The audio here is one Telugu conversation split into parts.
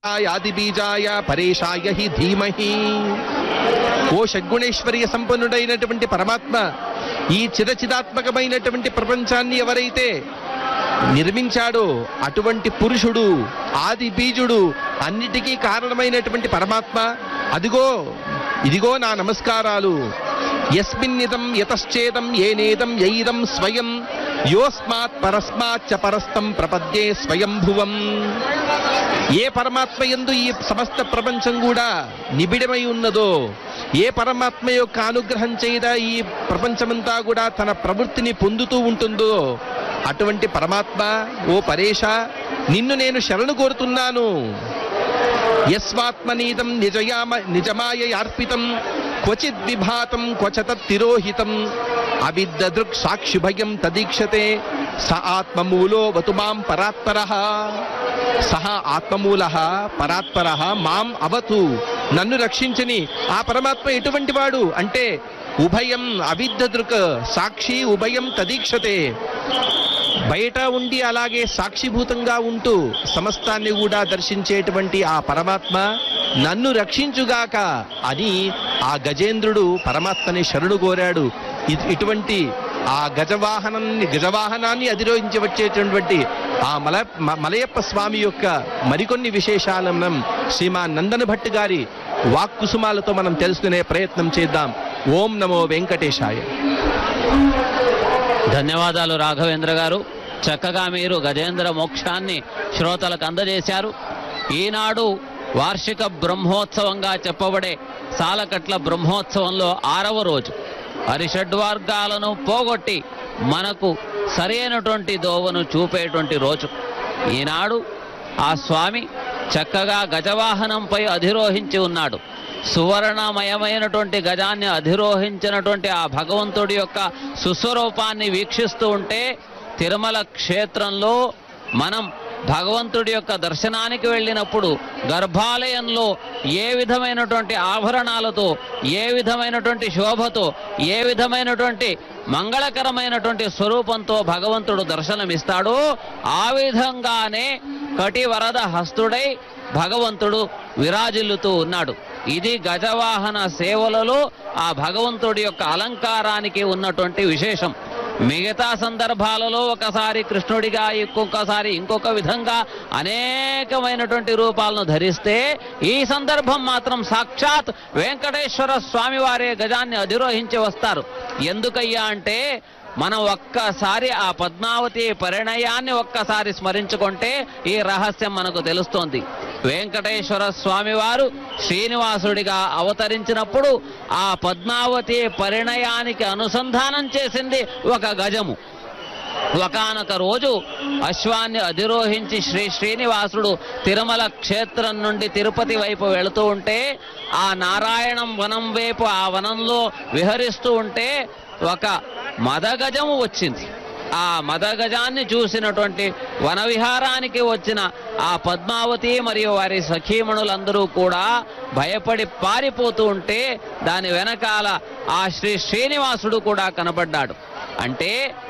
యాదిబీజాయ పరేషాయ హి ధీమహి ఓ షడ్గుణేశ్వర్య సంపన్నుడైనటువంటి పరమాత్మ ఈ చిరచిదాత్మకమైనటువంటి ప్రపంచాన్ని ఎవరైతే నిర్మించాడో అటువంటి పురుషుడు ఆది బీజుడు అన్నిటికీ కారణమైనటువంటి పరమాత్మ అదిగో ఇదిగో నా నమస్కారాలు యస్మిన్నిదం యతశ్చేదం ఏనేదం యైదం స్వయం యోస్మాత్ పరస్మాచ్చ పరస్తం ప్రపద్యే స్వయంభువం ఏ పరమాత్మ యందు ఈ సమస్త ప్రపంచం కూడా నిబిడమై ఉన్నదో ఏ పరమాత్మ యొక్క అనుగ్రహం చేయదా ఈ ప్రపంచమంతా కూడా తన ప్రవృత్తిని పొందుతూ ఉంటుందో అటువంటి పరమాత్మ ఓ పరేష నిన్ను నేను శరణు కోరుతున్నాను యస్వాత్మనీదం నిజయామ నిజమాయయార్పితం క్వచిద్ విభాతం క్వచత తిరోహితం అవిద్దదృక్ సాక్షిభయం తదీక్షతే స ఆత్మమూలో వతు మాం పరాత్పర సహ ఆత్మమూల పరాత్పర మాం అవతు నన్ను రక్షించని ఆ పరమాత్మ ఎటువంటి వాడు అంటే ఉభయం అవిద్దదృక్ సాక్షి ఉభయం తదీక్షతే బయట ఉండి అలాగే సాక్షిభూతంగా ఉంటూ సమస్తాన్ని కూడా దర్శించేటువంటి ఆ పరమాత్మ నన్ను రక్షించుగాక అని ఆ గజేంద్రుడు పరమాత్మని శరణు కోరాడు ఇ- ఇటువంటి ఆ గజవాహనాన్ని గజవాహనాన్ని అధిరోహించి వచ్చేటటువంటి ఆ మల మ- మలయప్ప స్వామి యొక్క మరికొన్ని విశేషాలను మనం శ్రీమాన్ నందన భట్ గారి వాక్కుసుమాలతో మనం తెలుసుకునే ప్రయత్నం చేద్దాం ఓం నమో వెంకటేశాయ ధన్యవాదాలు రాఘవేంద్ర గారు చక్కగా మీరు గజేంద్ర మోక్షాన్ని శ్రోతలకు అందజేశారు ఈనాడు వార్షిక బ్రహ్మోత్సవంగా చెప్పబడే సాలకట్ల బ్రహ్మోత్సవంలో ఆరవ రోజు హరిషడ్వర్గాలను పోగొట్టి మనకు సరైనటువంటి దోవను చూపేటువంటి రోజు ఈనాడు ఆ స్వామి చక్కగా గజవాహనంపై అధిరోహించి ఉన్నాడు సువర్ణమయమైనటువంటి గజాన్ని అధిరోహించినటువంటి ఆ భగవంతుడి యొక్క సుస్వరూపాన్ని వీక్షిస్తూ ఉంటే తిరుమల క్షేత్రంలో మనం భగవంతుడి యొక్క దర్శనానికి వెళ్ళినప్పుడు గర్భాలయంలో ఏ విధమైనటువంటి ఆభరణాలతో ఏ విధమైనటువంటి శోభతో ఏ విధమైనటువంటి మంగళకరమైనటువంటి స్వరూపంతో భగవంతుడు దర్శనమిస్తాడో ఆ విధంగానే కటివరద హస్తుడై భగవంతుడు విరాజిల్లుతూ ఉన్నాడు ఇది గజవాహన సేవలలో ఆ భగవంతుడి యొక్క అలంకారానికి ఉన్నటువంటి విశేషం మిగతా సందర్భాలలో ఒకసారి కృష్ణుడిగా ఇంకొకసారి ఇంకొక విధంగా అనేకమైనటువంటి రూపాలను ధరిస్తే ఈ సందర్భం మాత్రం సాక్షాత్ వెంకటేశ్వర స్వామి వారే గజాన్ని అధిరోహించి వస్తారు ఎందుకయ్యా అంటే మనం ఒక్కసారి ఆ పద్మావతి పరిణయాన్ని ఒక్కసారి స్మరించుకుంటే ఈ రహస్యం మనకు తెలుస్తోంది వెంకటేశ్వర స్వామి వారు శ్రీనివాసుడిగా అవతరించినప్పుడు ఆ పద్మావతి పరిణయానికి అనుసంధానం చేసింది ఒక గజము ఒకనొక రోజు అశ్వాన్ని అధిరోహించి శ్రీ శ్రీనివాసుడు తిరుమల క్షేత్రం నుండి తిరుపతి వైపు వెళుతూ ఉంటే ఆ నారాయణం వనం వైపు ఆ వనంలో విహరిస్తూ ఉంటే ఒక మదగజము వచ్చింది ఆ మదగజాన్ని చూసినటువంటి వన విహారానికి వచ్చిన ఆ పద్మావతి మరియు వారి సఖీమణులందరూ కూడా భయపడి పారిపోతూ ఉంటే దాని వెనకాల ఆ శ్రీ శ్రీనివాసుడు కూడా కనబడ్డాడు అంటే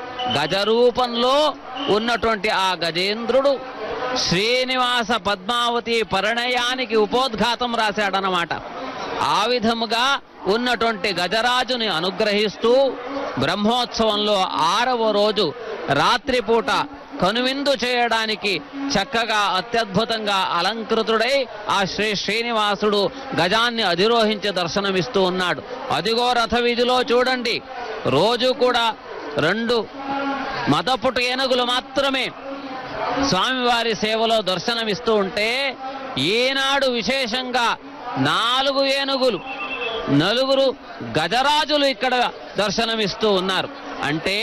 గజరూపంలో ఉన్నటువంటి ఆ గజేంద్రుడు శ్రీనివాస పద్మావతి పరిణయానికి ఉపోద్ఘాతం రాశాడనమాట ఆ విధముగా ఉన్నటువంటి గజరాజుని అనుగ్రహిస్తూ బ్రహ్మోత్సవంలో ఆరవ రోజు రాత్రిపూట కనువిందు చేయడానికి చక్కగా అత్యద్భుతంగా అలంకృతుడై ఆ శ్రీ శ్రీనివాసుడు గజాన్ని అధిరోహించి దర్శనమిస్తూ ఉన్నాడు అదిగో రథ వీధిలో చూడండి రోజు కూడా రెండు మదపుట ఏనుగులు మాత్రమే స్వామివారి సేవలో దర్శనమిస్తూ ఉంటే ఈనాడు విశేషంగా నాలుగు ఏనుగులు నలుగురు గజరాజులు ఇక్కడ దర్శనమిస్తూ ఉన్నారు అంటే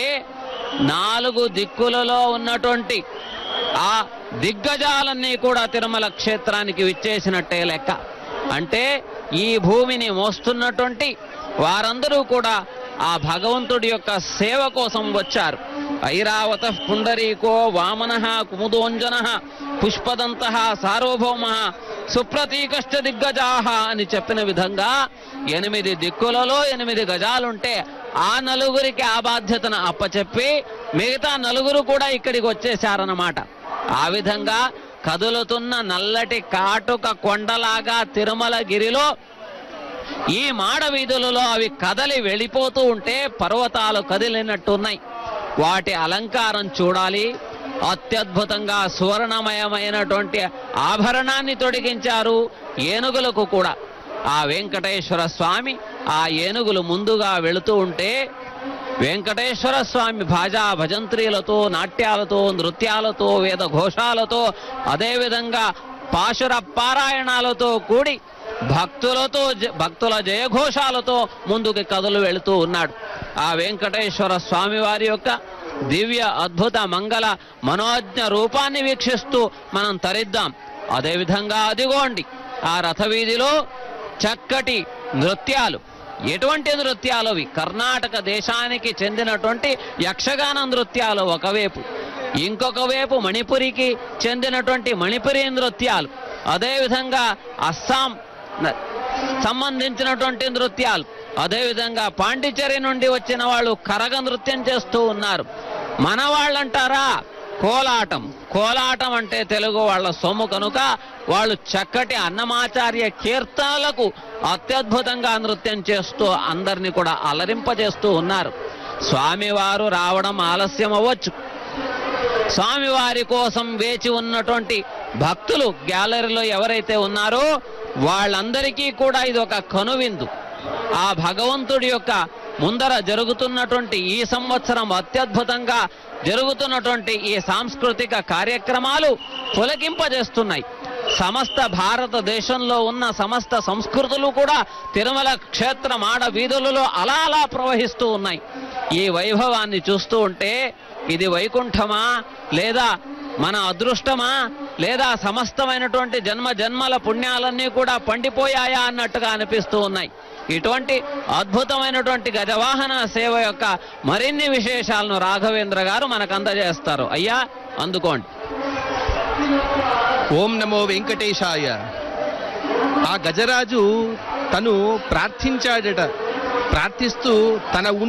నాలుగు దిక్కులలో ఉన్నటువంటి ఆ దిగ్గజాలన్నీ కూడా తిరుమల క్షేత్రానికి విచ్చేసినట్టే లెక్క అంటే ఈ భూమిని మోస్తున్నటువంటి వారందరూ కూడా ఆ భగవంతుడి యొక్క సేవ కోసం వచ్చారు ఐరావత పుండరీకో వామన కుముదోంజన పుష్పదంత సార్వభౌమ సుప్రతీకష్ట దిగ్గజాహ అని చెప్పిన విధంగా ఎనిమిది దిక్కులలో ఎనిమిది గజాలుంటే ఆ నలుగురికి ఆ బాధ్యతను అప్పచెప్పి మిగతా నలుగురు కూడా ఇక్కడికి వచ్చేశారన్నమాట ఆ విధంగా కదులుతున్న నల్లటి కాటుక కొండలాగా తిరుమల గిరిలో ఈ మాడ వీధులలో అవి కదలి వెళ్ళిపోతూ ఉంటే పర్వతాలు కదిలినట్టున్నాయి వాటి అలంకారం చూడాలి అత్యద్భుతంగా సువర్ణమయమైనటువంటి ఆభరణాన్ని తొడిగించారు ఏనుగులకు కూడా ఆ వెంకటేశ్వర స్వామి ఆ ఏనుగులు ముందుగా వెళుతూ ఉంటే వెంకటేశ్వర స్వామి భాజా భజంత్రీలతో నాట్యాలతో నృత్యాలతో వేద ఘోషాలతో అదేవిధంగా పాశుర పారాయణాలతో కూడి భక్తులతో జ- భక్తుల జయఘోషాలతో ముందుకు కథలు వెళుతూ ఉన్నాడు ఆ వెంకటేశ్వర స్వామి వారి యొక్క దివ్య అద్భుత మంగళ మనోజ్ఞ రూపాన్ని వీక్షిస్తూ మనం తరిద్దాం అదేవిధంగా అదిగోండి ఆ రథవీధిలో చక్కటి నృత్యాలు ఎటువంటి నృత్యాలు అవి కర్ణాటక దేశానికి చెందినటువంటి యక్షగాన నృత్యాలు ఒకవైపు ఇంకొక వైపు మణిపురికి చెందినటువంటి మణిపురి నృత్యాలు అదేవిధంగా అస్సాం న- సంబంధించినటువంటి నృత్యాలు అదేవిధంగా పాండిచ్చేరి నుండి వచ్చిన వాళ్ళు కరగ నృత్యం చేస్తూ ఉన్నారు మన వాళ్ళంటారా కోలాటం కోలాటం అంటే తెలుగు వాళ్ళ సొమ్ము కనుక వాళ్ళు చక్కటి అన్నమాచార్య కీర్తనలకు అత్యద్భుతంగా నృత్యం చేస్తూ అందరినీ కూడా అలరింపజేస్తూ ఉన్నారు స్వామివారు రావడం ఆలస్యం అవ్వచ్చు స్వామివారి కోసం వేచి ఉన్నటువంటి భక్తులు గ్యాలరీలో ఎవరైతే ఉన్నారో వాళ్ళందరికీ కూడా ఇది ఒక కనువిందు ఆ భగవంతుడి యొక్క ముందర జరుగుతున్నటువంటి ఈ సంవత్సరం అత్యద్భుతంగా జరుగుతున్నటువంటి ఈ సాంస్కృతిక కార్యక్రమాలు పులకింపజేస్తున్నాయి సమస్త భారతదేశంలో ఉన్న సమస్త సంస్కృతులు కూడా తిరుమల క్షేత్ర మాడ వీధులలో అలా అలా ప్రవహిస్తూ ఉన్నాయి ఈ వైభవాన్ని చూస్తూ ఉంటే ఇది వైకుంఠమా లేదా మన అదృష్టమా లేదా సమస్తమైనటువంటి జన్మ జన్మల పుణ్యాలన్నీ కూడా పండిపోయాయా అన్నట్టుగా అనిపిస్తూ ఉన్నాయి ఇటువంటి అద్భుతమైనటువంటి గజవాహన సేవ యొక్క మరిన్ని విశేషాలను రాఘవేంద్ర గారు మనకు అందజేస్తారు అయ్యా అందుకోండి ఓం నమో వెంకటేశాయ ఆ గజరాజు తను ప్రార్థించాడట ప్రార్థిస్తూ తన